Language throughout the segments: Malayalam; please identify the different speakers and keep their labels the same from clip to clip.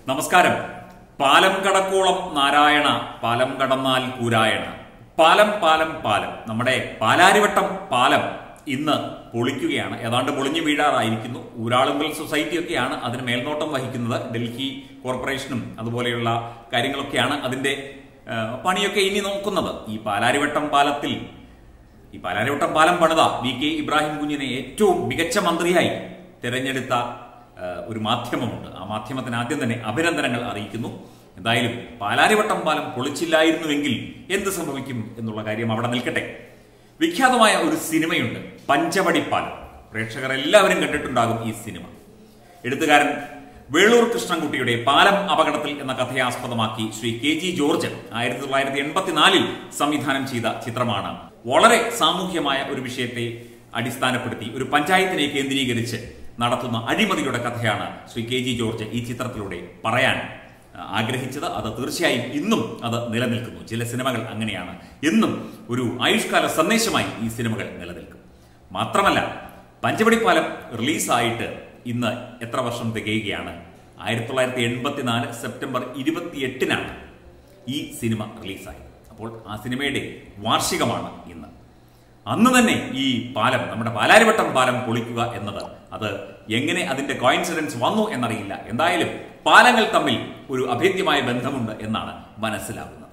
Speaker 1: നമസ്കാരം പാലം കടക്കോളം നാരായണ പാലം കടന്നാൽ കൂരായണ പാലം പാലം പാലം നമ്മുടെ പാലാരിവട്ടം പാലം ഇന്ന് പൊളിക്കുകയാണ് ഏതാണ്ട് പൊളിഞ്ഞു വീഴാറായിരിക്കുന്നു ഊരാളുങ്കൽ സൊസൈറ്റിയൊക്കെയാണ് അതിന് മേൽനോട്ടം വഹിക്കുന്നത് ഡൽഹി കോർപ്പറേഷനും അതുപോലെയുള്ള കാര്യങ്ങളൊക്കെയാണ് അതിന്റെ ആ, പണിയൊക്കെ ഇനി നോക്കുന്നത് ഈ പാലാരിവട്ടം പാലത്തിൽ ഈ പാലാരിവട്ടം പാലം പണിത വി കെ ഇബ്രാഹിം കുഞ്ഞിനെ ഏറ്റവും മികച്ച മന്ത്രിയായി തിരഞ്ഞെടുത്ത ആ, ഒരു മാധ്യമമുണ്ട് ആ മാധ്യമത്തിന് ആദ്യം തന്നെ അഭിനന്ദനങ്ങൾ അറിയിക്കുന്നു എന്തായാലും പാലാരിവട്ടം പാലം പൊളിച്ചില്ലായിരുന്നുവെങ്കിൽ എന്ത് സംഭവിക്കും എന്നുള്ള കാര്യം അവിടെ നിൽക്കട്ടെ വിഖ്യാതമായ ഒരു സിനിമയുണ്ട് പഞ്ചവടി പാലം പ്രേക്ഷകർ എല്ലാവരും കണ്ടിട്ടുണ്ടാകും ഈ സിനിമ എഴുത്തുകാരൻ വേളൂർ കൃഷ്ണൻകുട്ടിയുടെ പാലം അപകടത്തിൽ എന്ന കഥയെ ആസ്പദമാക്കി ശ്രീ കെ ജി ജോർജ് ആയിരത്തി തൊള്ളായിരത്തി എൺപത്തിനാലിൽ സംവിധാനം ചെയ്ത ചിത്രമാണ് വളരെ സാമൂഹ്യമായ ഒരു വിഷയത്തെ അടിസ്ഥാനപ്പെടുത്തി ഒരു പഞ്ചായത്തിനെ കേന്ദ്രീകരിച്ച് നടത്തുന്ന അഴിമതിയുടെ കഥയാണ് ശ്രീ കെ ജി ജോർജ് ഈ ചിത്രത്തിലൂടെ പറയാൻ ആ, ആഗ്രഹിച്ചത് അത് തീർച്ചയായും ഇന്നും അത് നിലനിൽക്കുന്നു ചില സിനിമകൾ അങ്ങനെയാണ് എന്നും ഒരു ആയുഷ്കാല സന്ദേശമായി ഈ സിനിമകൾ നിലനിൽക്കും മാത്രമല്ല പഞ്ചവടി പാലം റിലീസായിട്ട് ഇന്ന് എത്ര വർഷം തികയുകയാണ് ആയിരത്തി തൊള്ളായിരത്തി എൺപത്തിനാല് സെപ്റ്റംബർ ഇരുപത്തിയെട്ടിനാണ് ഈ സിനിമ റിലീസായത് അപ്പോൾ ആ സിനിമയുടെ വാർഷികമാണ് ഇന്ന് അന്ന് തന്നെ ഈ പാലം നമ്മുടെ പാലാരിവട്ടം പാലം പൊളിക്കുക എന്നത് അത് എങ്ങനെ അതിന്റെ കോയിൻസിഡൻസ് വന്നു എന്നറിയില്ല എന്തായാലും പാലങ്ങൾ തമ്മിൽ ഒരു അഭേദ്യമായ ബന്ധമുണ്ട് എന്നാണ് മനസ്സിലാകുന്നത്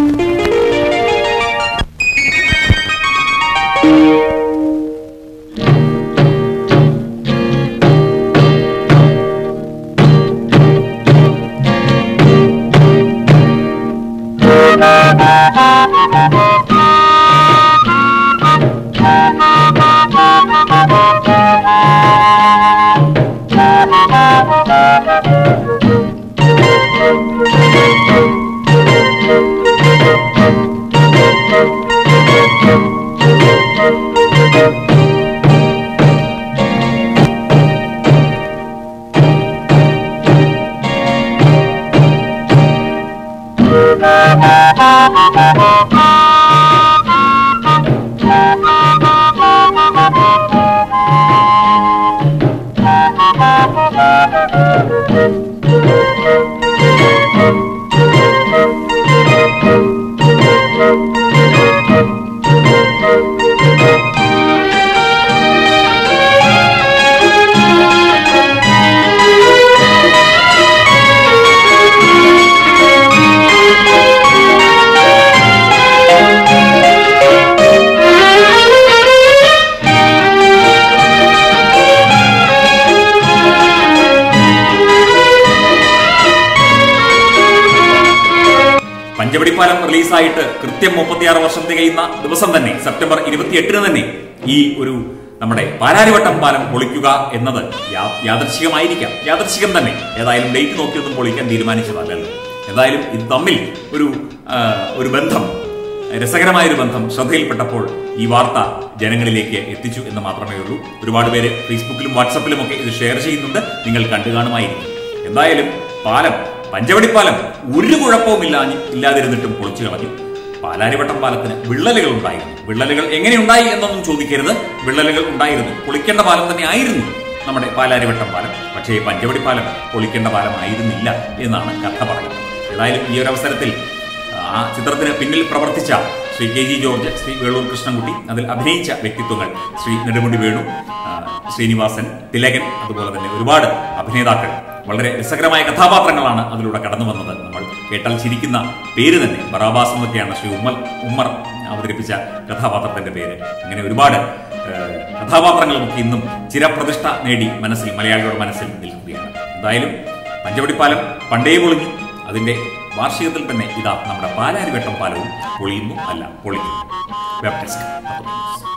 Speaker 1: പഞ്ചവടി പാലം റിലീസായിട്ട് കൃത്യം മുപ്പത്തിയാറ് വർഷം തികയുന്ന ദിവസം തന്നെ സെപ്റ്റംബർ ഇരുപത്തിയെട്ടിന് തന്നെ ഈ ഒരു നമ്മുടെ പാലാരിവട്ടം പാലം പൊളിക്കുക എന്നത് യാ- യാദൃച്ഛികമായിരിക്കാം യാദൃച്ഛികം തന്നെ ഏതായാലും ഡേറ്റ് നോക്കിയൊന്നും പൊളിക്കാൻ തീരുമാനിച്ചതല്ലല്ലോ ഏതായാലും ഇത് തമ്മിൽ ഒരു ആ, ഒരു ബന്ധം രസകരമായ ഒരു ബന്ധം ശ്രദ്ധയിൽപ്പെട്ടപ്പോൾ ഈ വാർത്ത ജനങ്ങളിലേക്ക് എത്തിച്ചു എന്ന് മാത്രമേ ഉള്ളൂ ഒരുപാട് പേര് ഫേസ്ബുക്കിലും വാട്സപ്പിലും ഒക്കെ ഇത് ഷെയർ ചെയ്യുന്നുണ്ട് നിങ്ങൾ കണ്ടു കാണുമായിരിക്കും എന്തായാലും പാലം പഞ്ചവടി പാലം ഒരു കുഴപ്പവും ഇല്ലാ ഇല്ലാതിരുന്നിട്ടും പൊളിച്ചു കളഞ്ഞു പാലാരിവട്ടം പാലത്തിന് വിള്ളലുകൾ ഉണ്ടായിരുന്നു വിള്ളലുകൾ എങ്ങനെ ഉണ്ടായി എന്നൊന്നും ചോദിക്കരുത് വിള്ളലുകൾ ഉണ്ടായിരുന്നു പൊളിക്കേണ്ട പാലം തന്നെ ആയിരുന്നു നമ്മുടെ പാലാരിവട്ടം പാലം പക്ഷേ പഞ്ചവടി പാലം പൊളിക്കേണ്ട പാലം ആയിരുന്നില്ല എന്നാണ് കഥ പറയുന്നത് ഏതായാലും ഈ ഒരു അവസരത്തിൽ ആ ചിത്രത്തിന് പിന്നിൽ പ്രവർത്തിച്ച ശ്രീ കെ ജി ജോർജ് ശ്രീ വേളൂർ കൃഷ്ണൻകുട്ടി അതിൽ അഭിനയിച്ച വ്യക്തിത്വങ്ങൾ ശ്രീ നെടുമുടി വേണു ആ, ശ്രീനിവാസൻ തിലകൻ അതുപോലെ തന്നെ ഒരുപാട് അഭിനേതാക്കൾ വളരെ രസകരമായ കഥാപാത്രങ്ങളാണ് അതിലൂടെ കടന്നു വന്നത് നമ്മൾ കേട്ടാൽ ചിരിക്കുന്ന പേര് തന്നെ ബറാബാസ് എന്നൊക്കെയാണ് ശ്രീ ഉമ്മർ ഉമ്മർ അവതരിപ്പിച്ച കഥാപാത്രത്തിന്റെ പേര് അങ്ങനെ ഒരുപാട് ഏഹ്, കഥാപാത്രങ്ങളുമൊക്കെ ഇന്നും ചിരപ്രതിഷ്ഠ നേടി മനസ്സിൽ മലയാളികളുടെ മനസ്സിൽ നിൽക്കുകയാണ് എന്തായാലും പഞ്ചവടിപ്പാലം പണ്ടേ പൊളിഞ്ഞു അതിന്റെ വാർഷികത്തിൽ തന്നെ ഇതാ നമ്മുടെ പാലാരിവട്ടം പാലവും പൊളിയുന്നു അല്ല പൊളിക്കുന്നു വെബ് ഡെസ്ക്